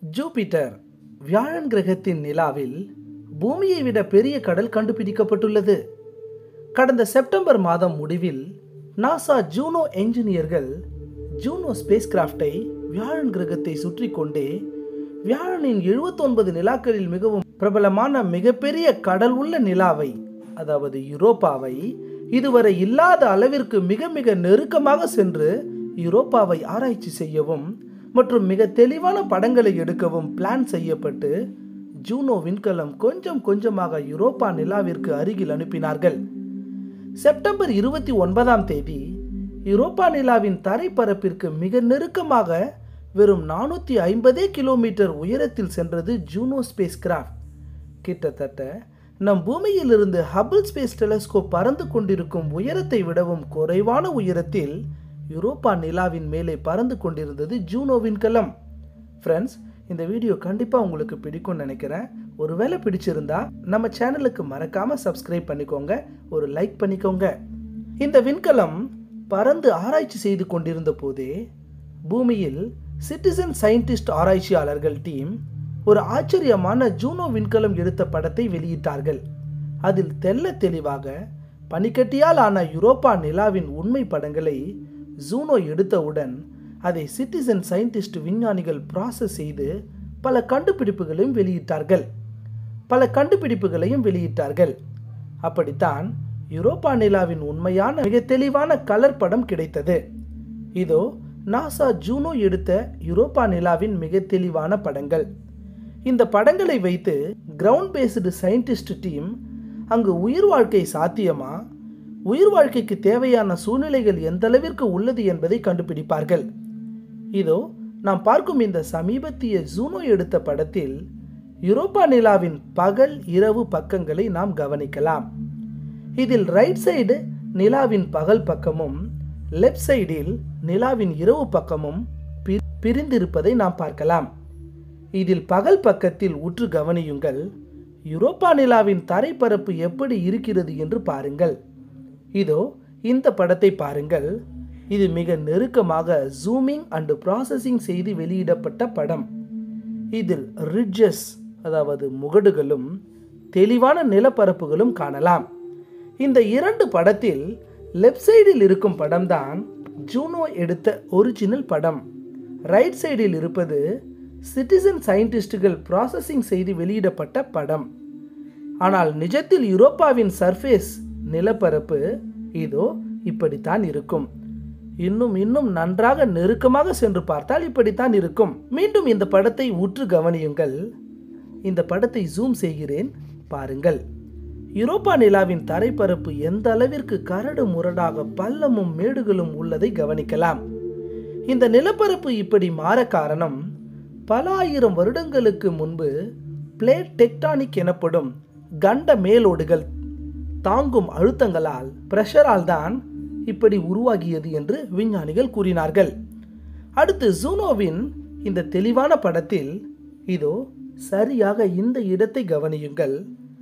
Jupiter வியாழன் கிரகத்தின் நிலாவில் பூமியை விட பெரிய கடல் கண்டுபிடிக்கப்பட்டுள்ளது கடந்த செப்டம்பர் மாதம் முடிவில் நாசா ஜூனோ என்ஜினியர்கள் ஜூனோ ஸ்பேஸ் கிராஃப்டை வியாழன் கிரகத்தை சுற்றி கொண்டே வியாழனின் 79 நிலாக்களில் மிகவும் பிரபலமான மிகப்பெரிய கடல் உள்ள நிலாவை அதாவது யூரோப்பாவை இதுவரை இல்லாத அளவிற்கு மிக மிக நெருக்கமாக சென்று யூரோப்பாவை ஆராய்ச்சி செய்யவும் மற்றும் மிக தெளிவான படங்களை எடுக்கவும் பிளான் செய்யப்பட்டு ஜூனோ விண்கலம் கொஞ்சம் கொஞ்சமாக யூரோப்பா நிலாவிற்கு அருகில் அனுப்பினார்கள் செப்டம்பர் இருபத்தி ஒன்பதாம் தேதி யூரோப்பா நிலாவின் தரைப்பரப்பிற்கு மிக நெருக்கமாக வெறும் நானூற்றி ஐம்பதே கிலோமீட்டர் உயரத்தில் சென்றது ஜூனோ ஸ்பேஸ் கிராஃப்ட் கிட்டத்தட்ட நம் பூமியிலிருந்து ஹபிள் ஸ்பேஸ் டெலஸ்கோப் பறந்து கொண்டிருக்கும் உயரத்தை விடவும் குறைவான உயரத்தில் யூரோப்பா நிலாவின் மேலே பறந்து கொண்டிருந்தது ஜூனோ விண்கலம் ஃப்ரெண்ட்ஸ் இந்த வீடியோ கண்டிப்பாக உங்களுக்கு பிடிக்கும்னு நினைக்கிறேன் ஒருவேளை பிடிச்சிருந்தா நம்ம சேனலுக்கு மறக்காம சப்ஸ்கிரைப் பண்ணிக்கோங்க ஒரு லைக் பண்ணிக்கோங்க இந்த விண்கலம் பறந்து ஆராய்ச்சி செய்து கொண்டிருந்த போதே பூமியில் சிட்டிசன் சயின்டிஸ்ட் ஆராய்ச்சியாளர்கள் டீம் ஒரு ஆச்சரியமான ஜூனோ விண்கலம் எடுத்த படத்தை வெளியிட்டார்கள் அதில் தெல்ல தெளிவாக பனிக்கட்டியால் ஆன யூரோப்பா நிலாவின் உண்மை படங்களை ஜூனோ எடுத்தவுடன் அதை சிட்டிசன் சயின்டிஸ்ட் விஞ்ஞானிகள் ப்ராசஸ் செய்து பல கண்டுபிடிப்புகளையும் வெளியிட்டார்கள் பல கண்டுபிடிப்புகளையும் வெளியிட்டார்கள் அப்படித்தான் யூரோப்பா நிலாவின் உண்மையான மிக தெளிவான கலர் படம் கிடைத்தது இதோ நாசா ஜூனோ எடுத்த யூரோப்பா நிலாவின் மிக தெளிவான படங்கள் இந்த படங்களை வைத்து கிரவுண்ட் பேஸ்டு சயின்டிஸ்ட் டீம் அங்கு உயிர் வாழ்க்கை சாத்தியமா உயிர் வாழ்க்கைக்கு தேவையான சூழ்நிலைகள் எந்த அளவிற்கு உள்ளது என்பதை கண்டுபிடிப்பார்கள் இதோ நாம் பார்க்கும் இந்த சமீபத்திய ஜூனோ எடுத்த படத்தில் யூரோப்பா நிலாவின் பகல் இரவு பக்கங்களை நாம் கவனிக்கலாம் இதில் ரைட் சைடு நிலாவின் பகல் பக்கமும் லெஃப்ட் சைடில் நிலாவின் இரவு பக்கமும் பி- பிரிந்திருப்பதை நாம் பார்க்கலாம் இதில் பகல் பக்கத்தில் உற்று கவனியுங்கள் யூரோப்பா நிலாவின் தரைப்பரப்பு எப்படி இருக்கிறது என்று பாருங்கள் இதோ இந்த படத்தை பாருங்கள் இது மிக நெருக்கமாக ஜூமிங் அண்ட் ப்ராசஸிங் செய்து வெளியிடப்பட்ட படம் இதில் ரிட்ஜஸ் அதாவது முகடுகளும் தெளிவான நிலப்பரப்புகளும் காணலாம் இந்த இரண்டு படத்தில் லெஃப்ட் சைடில் இருக்கும் படம்தான் ஜூனோ எடுத்த ஒரிஜினல் படம் ரைட் சைடில் இருப்பது சிட்டிசன் சயின்டிஸ்டுகள் ப்ராசஸிங் செய்து வெளியிடப்பட்ட படம் ஆனால் நிஜத்தில் யூரோப்பாவின் சர்ஃபேஸ் நிலப்பரப்பு இதோ இப்படித்தான் இருக்கும் இன்னும் இன்னும் நன்றாக நெருக்கமாக சென்று பார்த்தால் இப்படித்தான் இருக்கும் மீண்டும் இந்த படத்தை உற்று கவனியுங்கள் இந்த படத்தை ஜூம் செய்கிறேன் பாருங்கள் யூரோப்பா நிலாவின் தரைப்பரப்பு எந்த அளவிற்கு கரடு முரடாக பள்ளமும் மேடுகளும் உள்ளதை கவனிக்கலாம் இந்த நிலப்பரப்பு இப்படி மாற காரணம் பல ஆயிரம் வருடங்களுக்கு முன்பு பிளேட் டெக்டானிக் எனப்படும் கண்ட மேலோடுகள் தாங்கும் அழுத்தங்களால் பிரஷரால் தான் இப்படி உருவாகியது என்று விஞ்ஞானிகள் கூறினார்கள் அடுத்து ஜூனோவின் இந்த தெளிவான படத்தில் இதோ சரியாக இந்த இடத்தை கவனியுங்கள்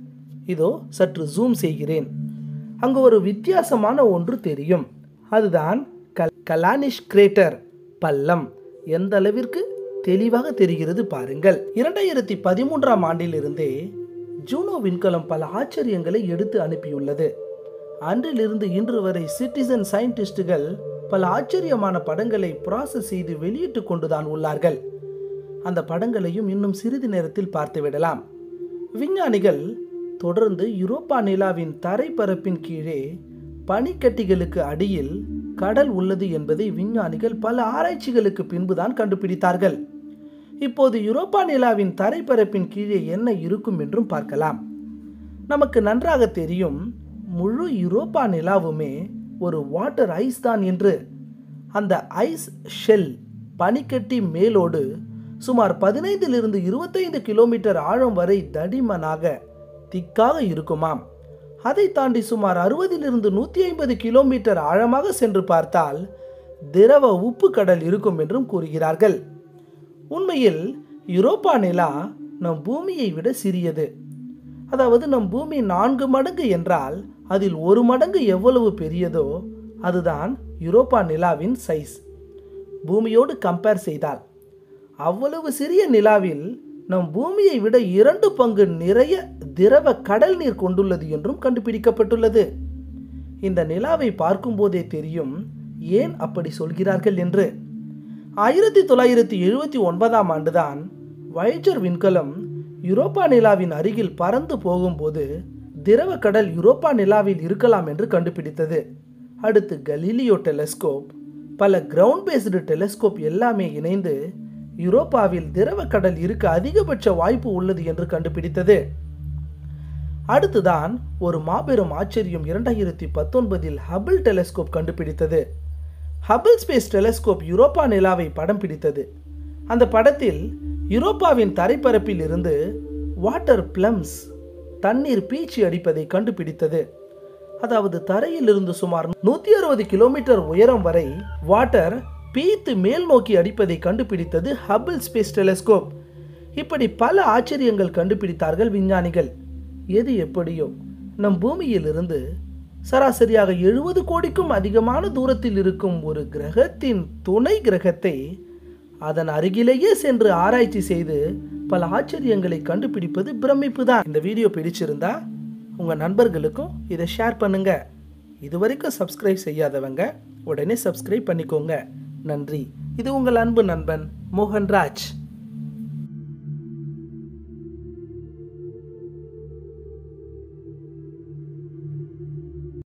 இதோ சற்று ஜூம் செய்கிறேன் அங்கு ஒரு வித்தியாசமான ஒன்று தெரியும் அதுதான் கல் கலானிஷ் கிரேட்டர் பள்ளம் எந்த அளவிற்கு தெளிவாக தெரிகிறது பாருங்கள் இரண்டாயிரத்தி பதிமூன்றாம் ஆண்டிலிருந்தே ஜூனோ விண்கலம் பல ஆச்சரியங்களை எடுத்து அனுப்பியுள்ளது அன்றிலிருந்து இன்று வரை சிட்டிசன் சயின்டிஸ்டுகள் பல ஆச்சரியமான படங்களை ப்ராசஸ் செய்து வெளியிட்டு கொண்டுதான் உள்ளார்கள் அந்த படங்களையும் இன்னும் சிறிது நேரத்தில் பார்த்துவிடலாம் விஞ்ஞானிகள் தொடர்ந்து யூரோப்பா நிலாவின் தரைப்பரப்பின் கீழே பனிக்கட்டிகளுக்கு அடியில் கடல் உள்ளது என்பதை விஞ்ஞானிகள் பல ஆராய்ச்சிகளுக்கு பின்புதான் கண்டுபிடித்தார்கள் இப்போது யூரோப்பா நிலாவின் தரைப்பரப்பின் கீழே என்ன இருக்கும் என்றும் பார்க்கலாம் நமக்கு நன்றாக தெரியும் முழு யூரோப்பா நிலாவுமே ஒரு வாட்டர் ஐஸ் தான் என்று அந்த ஐஸ் ஷெல் பனிக்கட்டி மேலோடு சுமார் பதினைந்திலிருந்து இருபத்தைந்து கிலோமீட்டர் ஆழம் வரை தடிமனாக திக்காக இருக்குமாம் அதை தாண்டி சுமார் அறுபதிலிருந்து நூற்றி ஐம்பது கிலோமீட்டர் ஆழமாக சென்று பார்த்தால் திரவ உப்பு கடல் இருக்கும் என்றும் கூறுகிறார்கள் உண்மையில் யூரோப்பா நிலா நம் பூமியை விட சிறியது அதாவது நம் பூமி நான்கு மடங்கு என்றால் அதில் ஒரு மடங்கு எவ்வளவு பெரியதோ அதுதான் யூரோப்பா நிலாவின் சைஸ் பூமியோடு கம்பேர் செய்தால் அவ்வளவு சிறிய நிலாவில் நம் பூமியை விட இரண்டு பங்கு நிறைய திரவ கடல் நீர் கொண்டுள்ளது என்றும் கண்டுபிடிக்கப்பட்டுள்ளது இந்த நிலாவை பார்க்கும்போதே தெரியும் ஏன் அப்படி சொல்கிறார்கள் என்று ஆயிரத்தி தொள்ளாயிரத்தி எழுபத்தி ஒன்பதாம் ஆண்டுதான் வைஜர் விண்கலம் யூரோப்பா நிலாவின் அருகில் பறந்து போகும்போது திரவ கடல் யூரோப்பா நிலாவில் இருக்கலாம் என்று கண்டுபிடித்தது அடுத்து கலீலியோ டெலஸ்கோப் பல கிரவுண்ட் பேஸ்டு டெலஸ்கோப் எல்லாமே இணைந்து யூரோப்பாவில் திரவ கடல் இருக்க அதிகபட்ச வாய்ப்பு உள்ளது என்று கண்டுபிடித்தது அடுத்துதான் ஒரு மாபெரும் ஆச்சரியம் இரண்டாயிரத்தி பத்தொன்பதில் ஹபிள் டெலஸ்கோப் கண்டுபிடித்தது ஹபிள் ஸ்பேஸ் டெலஸ்கோப் யூரோப்பா நிலாவை படம் பிடித்தது அந்த படத்தில் யூரோப்பாவின் தரைப்பரப்பில் இருந்து வாட்டர் பிளம்ஸ் தண்ணீர் பீச்சி அடிப்பதை கண்டுபிடித்தது அதாவது தரையில் இருந்து சுமார் நூற்றி அறுபது கிலோமீட்டர் உயரம் வரை வாட்டர் பீத்து மேல் நோக்கி அடிப்பதை கண்டுபிடித்தது ஹபிள் ஸ்பேஸ் டெலஸ்கோப் இப்படி பல ஆச்சரியங்கள் கண்டுபிடித்தார்கள் விஞ்ஞானிகள் எது எப்படியோ நம் பூமியிலிருந்து சராசரியாக எழுபது கோடிக்கும் அதிகமான தூரத்தில் இருக்கும் ஒரு கிரகத்தின் துணை கிரகத்தை அதன் அருகிலேயே சென்று ஆராய்ச்சி செய்து பல ஆச்சரியங்களை கண்டுபிடிப்பது பிரமிப்பு தான் இந்த வீடியோ பிடிச்சிருந்தா உங்கள் நண்பர்களுக்கும் இதை ஷேர் பண்ணுங்க இது வரைக்கும் சப்ஸ்கிரைப் செய்யாதவங்க உடனே சப்ஸ்கிரைப் பண்ணிக்கோங்க நன்றி இது உங்கள் அன்பு நண்பன் மோகன்ராஜ்